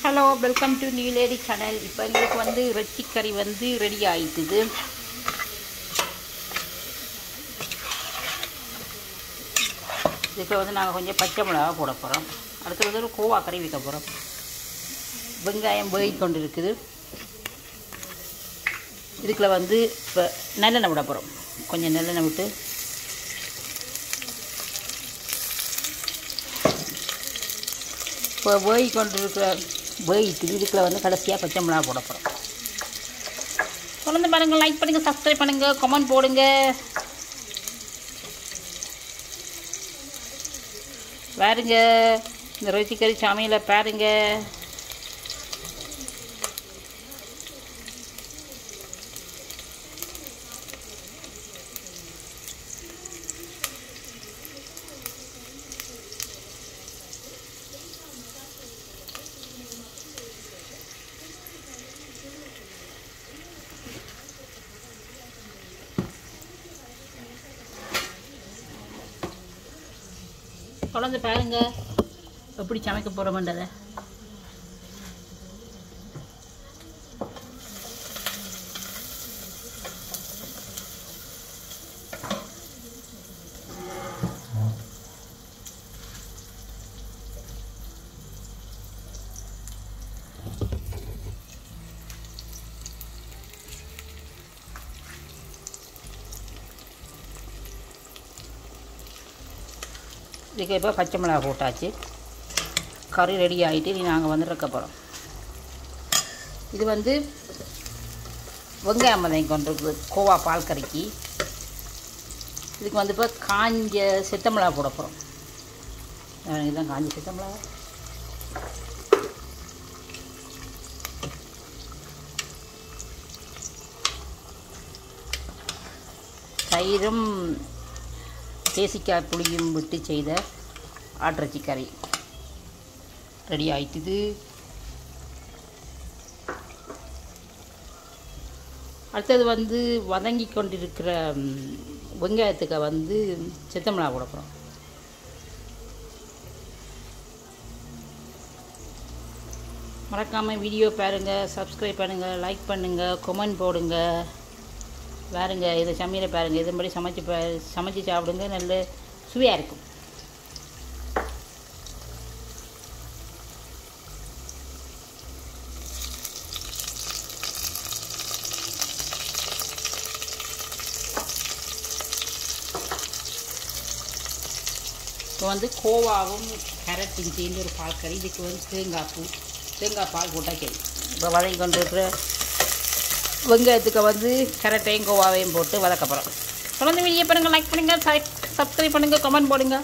hello welcome to new lady channel இப்போ எங்களுக்கு வந்து இறைச்சி கறி வந்து ரெடி ஆயிட்டுது இதுக்கு வந்து நாங்கள் கொஞ்சம் பச்சை மிளகா போட போகிறோம் அடுத்து வந்து ஒரு கோவா கறி வைக்க போகிறோம் வெங்காயம் வேகி கொண்டு இருக்குது இதுக்குள்ள வந்து இப்போ நல்லெண்ணெய் விட போகிறோம் கொஞ்சம் நல்லெண்ணெய் விட்டு இப்போ வேகி கொண்டு இருக்கிற வேகிட்டு இதுக்குள்ள வந்து கடைசியாக பச்சை மிளகா போட போகிறோம் தொடர்ந்து பாருங்கள் லைக் பண்ணுங்கள் சப்ஸ்கிரைப் பண்ணுங்கள் கமெண்ட் போடுங்க பாருங்க இந்த ரோசிக்கறி சாமியில் பாருங்க தொடர்ந்து பாருங்க எப்படி சமைக்க போகிறோமன்றதை இதுக்கு இப்போ பச்சை மிளகா போட்டாச்சு கறி ரெடி ஆகிட்டு நீ நாங்கள் வந்து இருக்க போகிறோம் இது வந்து வெங்காயம் மதம் கொண்டிருக்குது கோவா பால் கறிக்கு இதுக்கு வந்து இப்போ காஞ்ச சித்த மிளகா போட போகிறோம் இதுதான் காஞ்ச சித்த மிளகா தயிரும் தேசிக்காய் புளியும் விட்டு செய்த ஆட்டிறச்சி கறி ரெடி ஆயிட்டுது அடுத்தது வந்து வதங்கி கொண்டிருக்கிற ம், வெங்காயத்துக்கு வந்து சித்தமிளா போட போகிறோம் மறக்காமல் வீடியோ பாருங்கள் சப்ஸ்கிரைப் பண்ணுங்கள் லைக் பண்ணுங்கள் கமெண்ட் போடுங்க பாருங்க இதை சமையலை பாருங்கள் இதன்படி சமைச்சு பா சமைச்சு சாப்பிடுங்க நல்ல சுவையாக இருக்கும் இப்போ வந்து கோவாவும் கேரட்டும் சேர்ந்து ஒரு பால் கறி இதுக்கு வந்து தேங்காய் பூ தேங்காய் பால் போட்டால் சரி இப்போ வதங்கி கொண்டு இருக்கிற வெங்காயத்துக்கு வந்து கேரட்டையும் கோவாவையும் போட்டு வதக்க போகிறோம் தொடர்ந்து வீடியோ பண்ணுங்கள் லைக் பண்ணுங்கள் சப்ஸ்கிரைப் பண்ணுங்கள் கமெண்ட் போடுங்க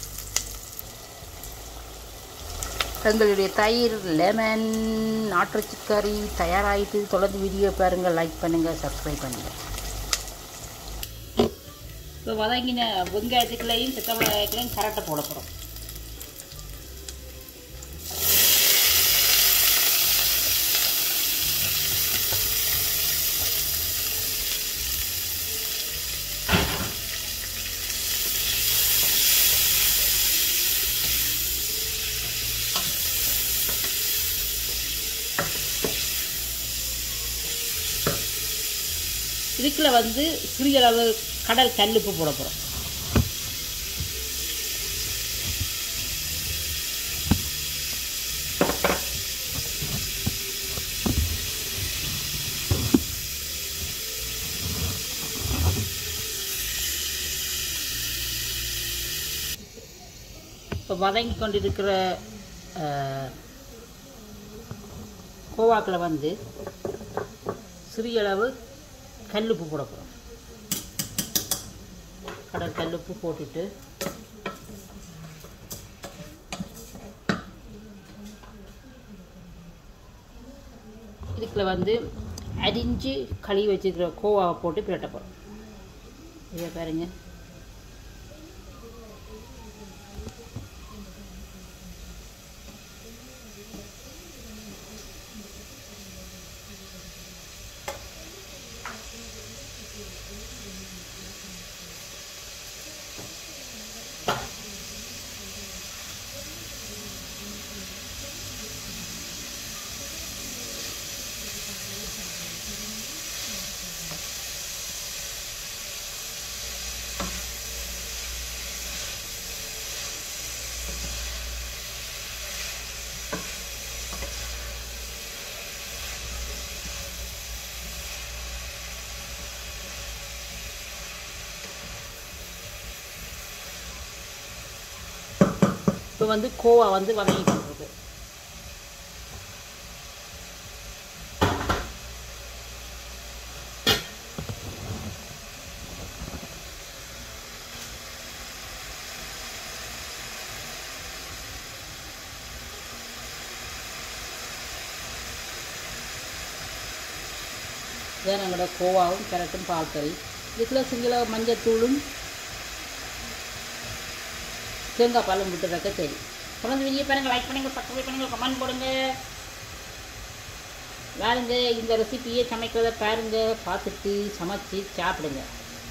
எங்களுடைய தயிர் லெமன் நாட்டு கறி தயாராகிட்டு தொடர்ந்து வீடியோ பாருங்கள் லைக் பண்ணுங்கள் சப்ஸ்கிரைப் பண்ணுங்கள் இப்போ வதங்கின வெங்காயத்துக்குள்ளேயும் சித்தமிளகாய்க்குள்ளேயும் கரெக்டாக போட போகிறோம் இதுக்குள்ள வந்து சிறிய அளவு கடல் கல்லுப்பு போட போகிறோம் இப்போ வதங்கி கொண்டிருக்கிற அஹ், கோவாக்கில் வந்து சிறிய அளவு கல்லுப்பு போட போகிறோம் கடல் கல்லுப்பு போட்டுட்டு இதுக்குள்ள வந்து அரிஞ்சு கழுவி வச்சுருக்கிற கோவாவை போட்டு பிரட்ட போகிறோம் இதை பாருங்க வந்து கோவா வந்து வதங்கி கொண்டிருக்கு இதான் எங்களோட கோவாவும் கேரட்டும் பால் கறி இதுக்குள்ள சிங்கள மஞ்சத்தூளும் தேங்காய் பாலும் விட்டுறக்க சரி தொடர்ந்து வீடியோ பாருங்கள் லைக் பண்ணுங்கள் சப்ஸ்கிரைப் பண்ணுங்கள் கமெண்ட் போடுங்க பாருங்க இந்த ரெசிபியை சமைக்கிறத பாருங்க பார்த்துட்டு சமைச்சு சாப்பிடுங்க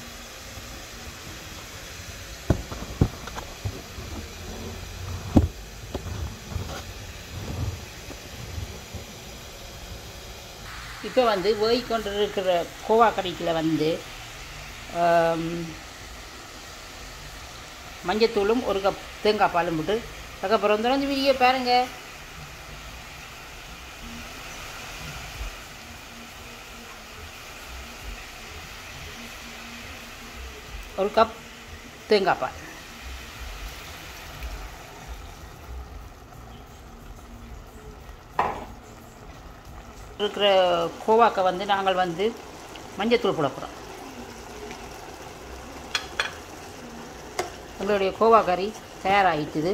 இப்போ வந்து ஓய் கொண்டு இருக்கிற கோவா கறிக்கில் வந்து ஆம், மஞ்சத்தூளும் ஒரு கப் தேங்காய் பாலும் போட்டு அதுக்கப்புறம் தொடர்ந்து வீடியோ பாருங்க ஒரு கப் தேங்காய் பால் இருக்கிற கோவாக்கை வந்து நாங்கள் வந்து மஞ்சத்தூள் போட போகிறோம் எங்களுடைய கோவா கறி தயாராகிட்டுது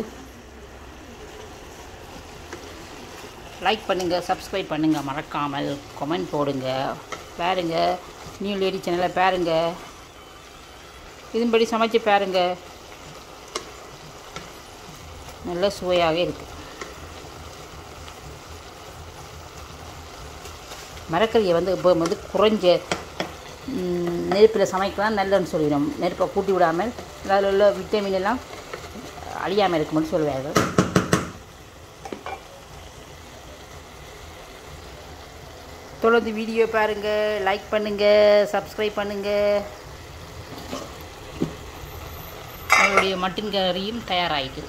லைக் பண்ணுங்கள் சப்ஸ்கிரைப் பண்ணுங்கள் மறக்காமல் கமெண்ட் போடுங்க பாருங்க நியூ லேடி சேனலை பாருங்க இதன்படி சமைச்சு பாருங்க நல்ல சுவையாக இருக்குது மரக்கறியை வந்து இப்போ வந்து குறைஞ்ச ம், நெருப்பில் சமைக்கலாம் நல்லதுன்னு சொல்லிடும் நெருப்பை கூட்டி விடாமல் அதில் உள்ள விட்டமின் எல்லாம் அழியாமல் இருக்கும்னு சொல்லுவார்கள் தொடர்ந்து வீடியோ பாருங்கள் லைக் பண்ணுங்கள் சப்ஸ்கிரைப் பண்ணுங்கள் அவருடைய மட்டன் கறியும் தயாராகிக்குது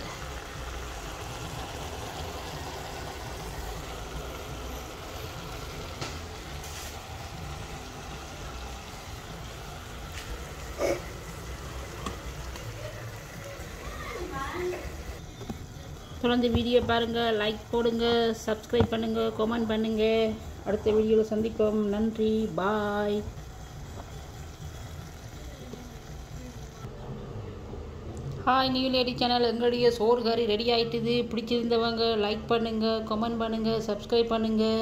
தொடர்ந்து வீடியோ பாருங்கள் லைக் போடுங்க சப்ஸ்கிரைப் பண்ணுங்கள் கமெண்ட் பண்ணுங்கள் அடுத்த வீடியோவில் சந்திப்போம் நன்றி bye hi new lady channel எங்களுடைய சோறு கறி ரெடி ஆயிட்டுது பிடிச்சிருந்தவங்க லைக் பண்ணுங்கள் கமெண்ட் பண்ணுங்கள் சப்ஸ்கிரைப் பண்ணுங்கள்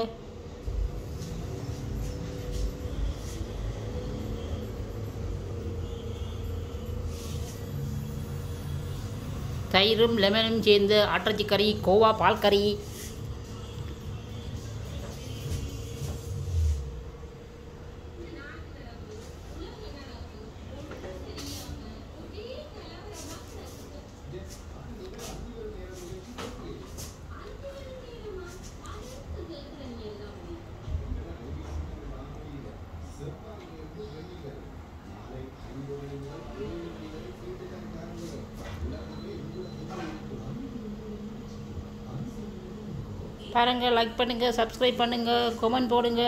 தயிரும் லெமனும் சேர்ந்து ஆட்டச்சி கறி கோவா பால் கறி பாருங்கள் லைக் பண்ணுங்கள் சப்ஸ்கிரைப் பண்ணுங்கள் கமெண்ட் போடுங்க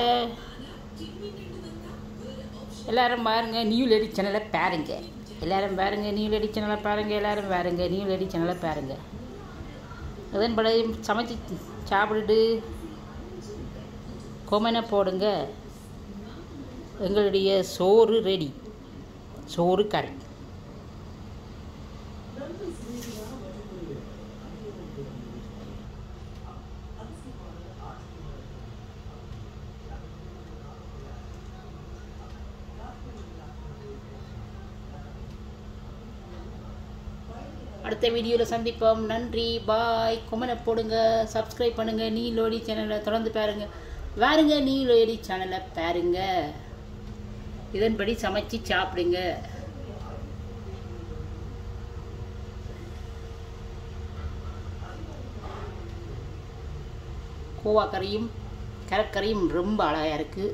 எல்லாரும் பாருங்க நியூ லேடி சேனலை பாருங்க எல்லாரும் பாருங்க நியூ லேடி சேனலை பாருங்க எல்லாரும் பாருங்க நியூ லேடி சேனலை பாருங்க அதன்படி சமைச்சு சாப்பிட்டுட்டு கொமெனை போடுங்க எங்களுடைய சோறு ரெடி சோறு கறி அடுத்த வீடியோவில் சந்திப்போம் நன்றி பாய் கொமெனை போடுங்க சப்ஸ்கிரைப் பண்ணுங்க நீ லோடி சேனலை தொடர்ந்து பாருங்க வாருங்க நீ லோடி சேனலை பாருங்க இதன்படி சமைச்சு சாப்பிடுங்க கோவா கறியும் கேரட் கறியும் ரொம்ப அழகாக இருக்குது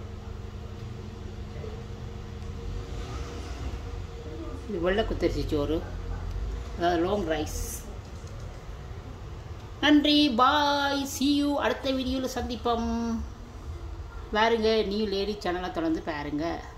இது வெள்ளை குத்தரிசி சோறு அதாவது லாங் ரைஸ் நன்றி பாய் see you அடுத்த வீடியோவில் சந்திப்போம் பாருங்க நியூ லேடி சேனலை தொடர்ந்து பாருங்கள்